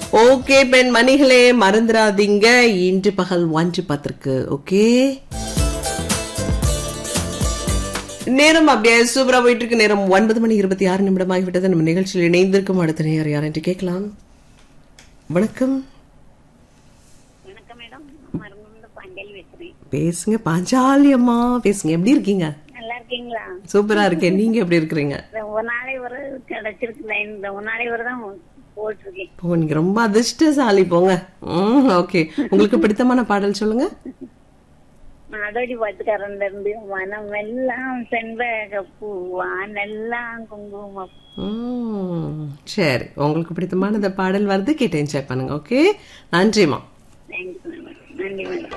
okay பெண் மணிகளே மறந்துடாதீங்க இன்று பகல் ஒன்று பத்திற்கு ஓகே நேரம் அப்படியே சூப்பரா போயிட்டு இருக்கு நேரம் ஒன்பது மணி இருபத்தி ஆறு நிமிடம் ஆகிவிட்டது நம்ம நிகழ்ச்சியில் இணைந்திருக்கும் அடுத்த நேரம் யார் என்று கேட்கலாம் வணக்கம் வணக்கம் மேடம் மருந்து பாஞ்சாலி பேசுறேன் பேசுங்க பாஞ்சாலி அம்மா பேசுங்க எப்படி இருக்கீங்க நல்லா இருக்கீங்களா சூப்பரா இருக்கேன் நீங்க எப்படி இருக்கிறீங்க ரொம்ப நாளை ஒரு கிடைச்சிருக்கு லைன் ரொம்ப நாளை ஒரு தான் போட்டிருக்கேன் ஓ நீங்க ரொம்ப அதிர்ஷ்டசாலி போங்க ம் ஓகே உங்களுக்கு பிடித்தமான பாடல் சொல்லுங்க நாடோடி பாட்டுக்காரன்ல இருந்து மனம் எல்லாம் செண்பக பூ வானெல்லாம் குங்குமம் ம், சரி உங்களுக்கு பிடித்தமான இந்த பாடல் வருது கேட்டு என்ஜாய் பண்ணுங்க ஓகே நன்றிமா தேங்க்யூ மேடம் நன்றி மேடம்